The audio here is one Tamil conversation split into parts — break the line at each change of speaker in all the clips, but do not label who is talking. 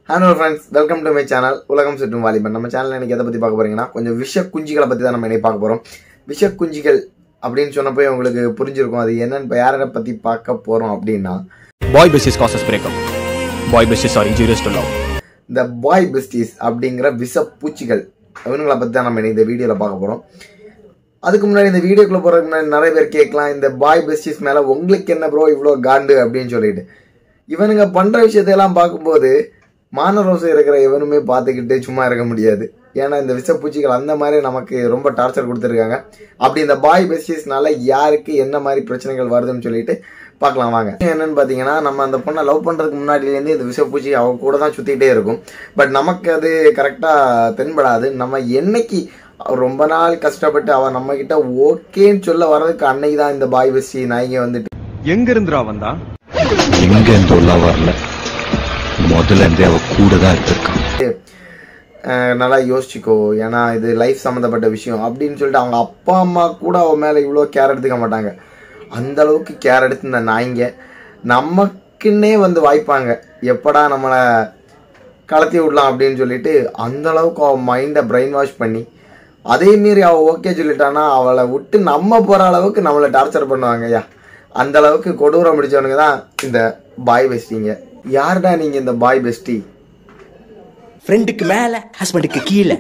Hello friends welcome to my channel உலகம் சுற்றும் வாலிபன் நம்ம சேனல் எனக்கு எதை பற்றி பார்க்க போறீங்கன்னா கொஞ்சம் விஷ குஞ்சுகளை பற்றி தான் நம்ம இன்னைக்கு பார்க்க போகிறோம் விஷ குஞ்சுகள் அப்படின்னு சொன்னப்போ உங்களுக்கு புரிஞ்சிருக்கும் அது என்னன்னு இப்போ யாரை பற்றி பார்க்க போகிறோம் அப்படின்னா
Boy basis causes breakup. Boy basis are injurious to love.
இந்த பாய் பெஸ்டிஸ் அப்படிங்கிற விஷ பூச்சிகள் இவனுங்களை பற்றி தான் நம்ம இன்னைக்கு இந்த வீடியோவில் பார்க்க போகிறோம் அதுக்கு முன்னாடி இந்த வீடியோக்குள்ள போகிறதுக்கு முன்னாடி நிறைய பேர் கேட்கலாம் இந்த பாய் பெஸ்டிஸ் மேலே உங்களுக்கு என்ன ப்ரோ இவ்வளோ காண்டு அப்படின்னு சொல்லிட்டு இவனுங்க பண்ணுற விஷயத்தையெல்லாம் பார்க்கும்போது மானரோசம் இருக்கிற இவனுமே பார்த்துக்கிட்டு சும்மா இருக்க முடியாது ஏன்னா இந்த விஷப்பூச்சிகள் அந்த மாதிரி நமக்கு ரொம்ப டார்ச்சர் கொடுத்துருக்காங்க அப்படி இந்த பாய் பெஸ்டிஸ்னால யாருக்கு என்ன மாதிரி பிரச்சனைகள் வருதுன்னு சொல்லிட்டு பார்க்கலாம் வாங்க என்னன்னு பார்த்தீங்கன்னா நம்ம அந்த பொண்ணை லவ் பண்ணுறதுக்கு முன்னாடிலேருந்து இந்த விஷப்பூச்சி அவ கூட தான் சுற்றிக்கிட்டே இருக்கும் பட் நமக்கு அது கரெக்டாக தென்படாது நம்ம என்னைக்கு ரொம்ப நாள் கஷ்டப்பட்டு அவன் நம்ம கிட்ட ஓகேன்னு சொல்ல வர்றதுக்கு அன்னைக்கு தான் இந்த பாய் பெஸ்டி நாய்ங்க வந்துட்டு
எங்க இருந்துடா வந்தா
எங்க இருந்தோலாம் வரல முதல்ல இருந்தே அவ கூட தான் இருந்திருக்கான்
அஹ் நல்லா யோசிச்சுக்கோ ஏன்னா இது லைஃப் சம்மந்தப்பட்ட விஷயம் அப்படின்னு சொல்லிட்டு அவங்க அப்பா அம்மா கூட அவன் மேலே இவ்வளோ கேர் எடுத்துக்க மாட்டாங்க அந்த அளவுக்கு கேர் எடுத்து இந்த நாய்ங்க நமக்குன்னே வந்து வாய்ப்பாங்க எப்படா நம்மளை கலத்தி விடலாம் அப்படின்னு சொல்லிட்டு அந்த அளவுக்கு அவன் மைண்டை பிரெயின் வாஷ் பண்ணி அதே மீறி அவள் ஓகே சொல்லிட்டானா அவளை விட்டு நம்ம போகிற அளவுக்கு நம்மளை டார்ச்சர் பண்ணுவாங்க ஐயா அந்த அளவுக்கு கொடூரம் முடிச்சவனுங்க தான் இந்த பாய் பெஸ்டிங்க யாருடா நீங்கள் இந்த பாய் பெஸ்டி
ஃப்ரெண்டுக்கு மேல ஹஸ்பண்டுக்கு கீழே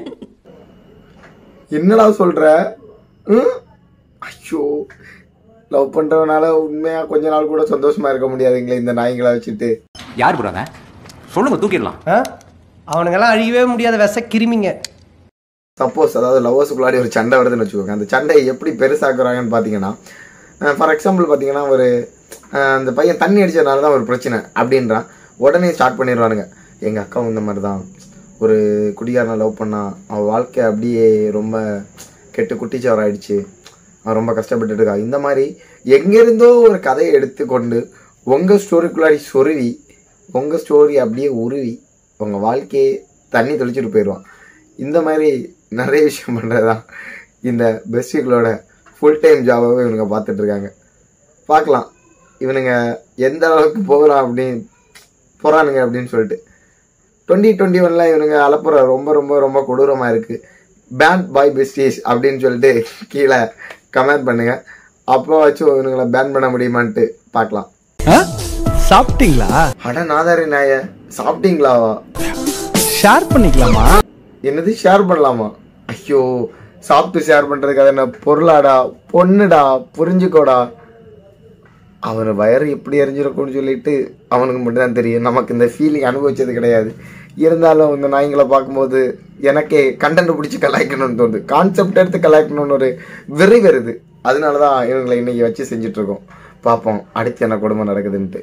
என்னடா சொல்ற ம்? ஐயோ லவ் பண்றவனால உண்மையா கொஞ்ச நாள் கூட சந்தோஷமா இருக்க முடியாதுங்களே இந்த நாய்களை வச்சுட்டு
யார் புறாங்க சொல்லுங்க தூக்கிடலாம்
ஆ? அவனுங்கெல்லாம் அழியவே முடியாத விச கிருமிங்க
சப்போஸ் அதாவது லவ்வர்ஸுக்குள்ளாடி ஒரு சண்டை வருதுன்னு வச்சுக்கோங்க அந்த சண்டையை எப்படி பெருசாக்குறாங்கன்னு பார்த்தீங்கன்னா ஃபார் எக்ஸாம்பிள் பார்த்தீங்கன்னா ஒரு அஹ், அந்த பையன் தண்ணி அடிச்சதுனால தான் ஒரு பிரச்சனை அப்படின்றான் உடனே ஸ்டார்ட் பண்ணிடுவானுங்க எங்கள் அக்காவும் இந்த மாதிரி தான் ஒரு குடிகாரனை லவ் பண்ணா அவன் வாழ்க்கை அப்படியே ரொம்ப கெட்டு குட்டிச்சவர் ஆயிடுச்சு அவன் ரொம்ப கஷ்டப்பட்டுட்டு இருக்கா இந்த மாதிரி எங்கேருந்தோ ஒரு கதையை எடுத்துக்கொண்டு உங்கள் ஸ்டோரிக்குள்ளாடி சொருவி உங்கள் ஸ்டோரி அப்படியே உருவி உங்கள் வாழ்க்கையை தண்ணி தெளிச்சிட்டு போயிடுவான் இந்த மாதிரி நிறைய விஷயம் பண்ணுறது தான் இந்த பெஸ்டிகளோட ஃபுல் டைம் ஜாபாகவே இவனுங்க பார்த்துட்டு இருக்காங்க பார்க்கலாம் இவனுங்க எந்த அளவுக்கு போகலாம் அப்படின்னு போகிறானுங்க அப்படின்னு சொல்லிட்டு டுவெண்ட்டி டுவெண்ட்டி ஒன்ல இவனுங்க அலப்புற ரொம்ப ரொம்ப ரொம்ப கொடூரமாக இருக்குது பேன் பாய் பெஸ்டீஸ் அப்படின்னு சொல்லிட்டு கீழே கமெண்ட் பண்ணுங்க அப்போ வச்சு இவனுங்களை பேன் பண்ண முடியுமான்ட்டு பார்க்கலாம்
சாப்பிட்டீங்களா
அட நாதாரி நாய சாப்பிட்டீங்களாவா
ஷேர் பண்ணிக்கலாமா
என்னது ஷேர் பண்ணலாமா ஐயோ சாப்பிட்டு ஷேர் பண்றதுக்கு அது என்ன பொருளாடா பொண்ணுடா புரிஞ்சுக்கோடா அவன் வயறு எப்படி எரிஞ்சிருக்கும்னு சொல்லிட்டு அவனுக்கு மட்டும்தான் தெரியும் நமக்கு இந்த ஃபீலிங் அனுபவிச்சது கிடையாது இருந்தாலும் இந்த நாய்ங்களை பார்க்கும்போது எனக்கே கண்டென்ட் பிடிச்சி கலாய்க்கணும்னு தோணுது கான்செப்ட் எடுத்து கலாய்க்கணும்னு ஒரு வெறி வருது அதனால தான் இவங்களை இன்னைக்கு வச்சு செஞ்சுட்டு இருக்கோம் பார்ப்போம் அடுத்து என்ன கொடுமை நடக்குதுன்ட்டு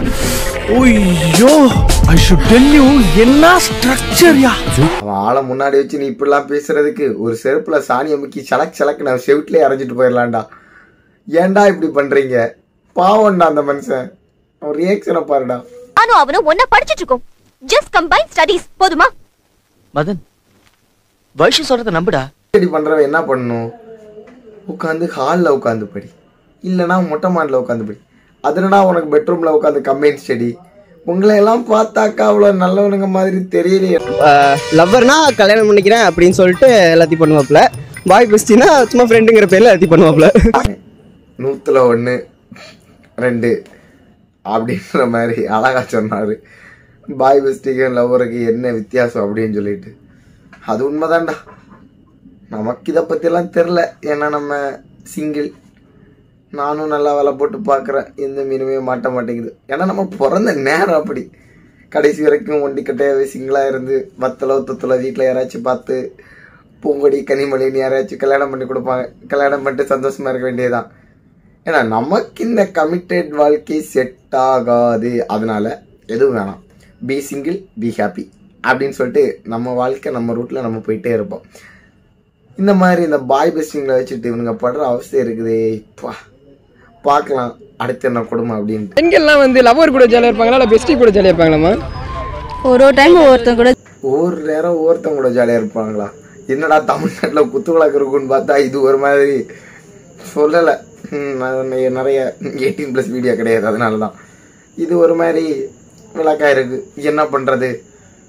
ஓய்யோ ஐ ஷுட் டெல் யூ என்ன ஸ்ட்ரக்சர்யா
அவன் ஆளை முன்னாடி வச்சு நீ இப்படிலாம் பேசுறதுக்கு ஒரு செருப்புல சாணியை முக்கி சலக் சலக்கு நான் செவிட்லயே அரைஞ்சிட்டு போயிடலாம்டா ஏன்டா இப்படி பண்றீங்க பாவம்டா அந்த மனுஷன் அவன் ரியாக்ஷனை பாருடா
நானும் அவனும் ஒன்னா படிச்சிட்டு இருக்கோம் ஜஸ்ட் கம்பைன் ஸ்டடீஸ் போதுமா
மதன் வைஷு சொல்றத நம்புடா
இப்படி பண்றவன் என்ன பண்ணணும் உட்காந்து ஹாலில் உட்காந்து படி இல்லைன்னா மொட்டை மாடில் உட்காந்து படி அதுலடா உனக்கு பெட்ரூம்ல உட்காந்து கம்பைன் ஸ்டடி உங்களை எல்லாம் பார்த்தாக்கா அவ்வளோ நல்லவனுங்க மாதிரி தெரியலையே
லவ்வர்னா கல்யாணம் பண்ணிக்கிறேன் அப்படின்னு சொல்லிட்டு எல்லாத்தையும் பண்ணுவாப்ல பாய் பெஸ்டினா சும்மா ஃப்ரெண்டுங்கிற பேர்ல எல்லாத்தையும் பண்ணுவாப்ல
நூத்துல ஒன்று ரெண்டு அப்படின்ற மாதிரி அழகா சொன்னார் பாய் பெஸ்டிக்கும் லவ்வருக்கு என்ன வித்தியாசம் அப்படின்னு சொல்லிட்டு அது உண்மைதான்டா நமக்கு இதை பற்றியெல்லாம் தெரில ஏன்னா நம்ம சிங்கிள் நானும் நல்லா வேலை போட்டு பார்க்குறேன் எந்த மீனுமே மாட்ட மாட்டேங்குது ஏன்னா நம்ம பிறந்த நேரம் அப்படி கடைசி வரைக்கும் ஒண்டி கட்டையாவே சிங்கிளாக இருந்து வத்தல ஒத்தத்தில் வீட்டில் யாராச்சும் பார்த்து பூங்கொடி கனிமொழின்னு யாராச்சும் கல்யாணம் பண்ணி கொடுப்பாங்க கல்யாணம் பண்ணிட்டு சந்தோஷமா இருக்க வேண்டியதுதான் ஏன்னா நமக்கு இந்த கமிட்டட் வாழ்க்கை செட் ஆகாது அதனால எதுவும் வேணாம் பி சிங்கிள் பி ஹாப்பி அப்படின்னு சொல்லிட்டு நம்ம வாழ்க்கை நம்ம ரூட்டில் நம்ம போயிட்டே இருப்போம் இந்த மாதிரி இந்த பாய் பெஸ்டிங்களை வச்சுட்டு இவனுங்க படுற அவஸ்தை இருக்குதே இப்பா பார்க்கலாம் அடுத்து என்ன கொடுமை அப்படின்ட்டு
பெண்கள்லாம் வந்து லவ்வர் கூட ஜாலியாக இருப்பாங்களா இல்லை பெஸ்டி கூட ஜாலியாக இருப்பாங்களாமா
ஒரு ஒரு டைம் ஒவ்வொருத்தன் கூட
ஒவ்வொரு நேரம் ஒவ்வொருத்தவங்க கூட ஜாலியாக இருப்பாங்களா என்னடா தமிழ்நாட்டில் குத்து விளக்கு இருக்குன்னு பார்த்தா இது ஒரு மாதிரி சொல்லலை நான் நிறைய எயிட்டீன் ப்ளஸ் வீடியோ கிடையாது அதனால தான் இது ஒரு மாதிரி விளக்கா இருக்கு என்ன பண்ணுறது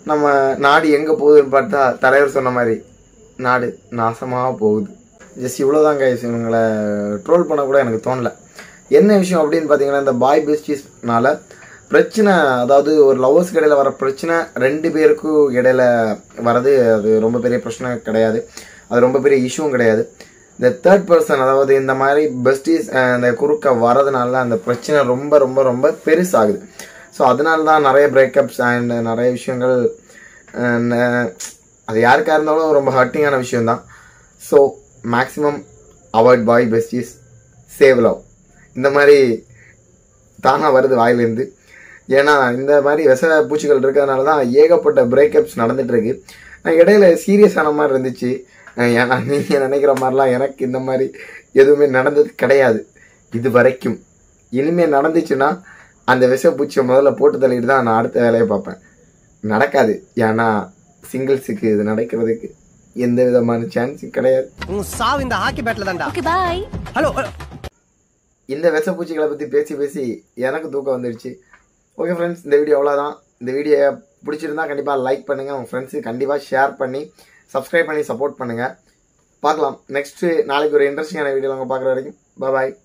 நம்ம நாடு எங்கே போகுதுன்னு பார்த்தா தலைவர் சொன்ன மாதிரி நாடு நாசமாக போகுது ஜஸ்ட் இவ்வளோதான் கைஸ் இவங்களை ட்ரோல் பண்ண கூட எனக்கு தோணல என்ன விஷயம் அப்படின்னு பார்த்தீங்கன்னா இந்த பாய் பெஸ்டிஸ்னால பிரச்சனை அதாவது ஒரு லவ்வர்ஸ்க்கு இடையில வர பிரச்சனை ரெண்டு பேருக்கும் இடையில வரது அது ரொம்ப பெரிய பிரச்சனை கிடையாது அது ரொம்ப பெரிய இஷ்யூவும் கிடையாது இந்த தேர்ட் பர்சன் அதாவது இந்த மாதிரி பெஸ்டிஸ் இந்த குறுக்க வரதுனால அந்த பிரச்சனை ரொம்ப ரொம்ப ரொம்ப பெருசாகுது ஸோ அதனால தான் நிறைய பிரேக்கப்ஸ் அண்ட் நிறைய விஷயங்கள் and, uh, அது யாருக்காக இருந்தாலும் ரொம்ப ஹர்ட்டிங்கான விஷயம்தான் so maximum avoid boy besties save love இந்த மாதிரி தானாக வருது வாயிலேருந்து ஏன்னா இந்த மாதிரி விஷ பூச்சிகள் இருக்கிறதுனால தான் ஏகப்பட்ட பிரேக்கப்ஸ் நடந்துட்டு இருக்கு நான் இடையில சீரியஸான மாதிரி இருந்துச்சு அஹ் ஏன்னா நீங்கள் நினைக்கிற மாதிரிலாம் எனக்கு இந்த மாதிரி எதுவுமே நடந்தது கிடையாது இது வரைக்கும் இனிமேல் நடந்துச்சுன்னா அந்த விஷப்பூச்சியை முதல்ல போட்டு தள்ளிட்டு தான் நான் அடுத்த வேலையை பார்ப்பேன் நடக்காது ஏன்னா சிங்கிள்ஸுக்கு இது நடக்கிறதுக்கு எந்த விதமான சான்ஸும் கிடையாது
உன் சாவு இந்த ஹாக்கி பேட்ல தான்டா
ஓகே பை
ஹலோ
இந்த விஷப்பூச்சிகளை பற்றி பேசி பேசி எனக்கு தூக்கம் வந்துடுச்சு ஓகே ஃப்ரெண்ட்ஸ் இந்த வீடியோ அவ்வளோதான் இந்த வீடியோ பிடிச்சிருந்தா கண்டிப்பாக லைக் பண்ணுங்கள் உங்கள் ஃப்ரெண்ட்ஸுக்கு கண்டிப்பாக ஷேர் பண்ணி சப்ஸ்கிரைப் பண்ணி சப்போர்ட் பண்ணுங்கள் பார்க்கலாம் நெக்ஸ்ட்டு நாளைக்கு ஒரு இன்ட்ரெஸ்டிங்கான வீடியோ உங்கள் பார்க்குற வரைக்கும் பாய்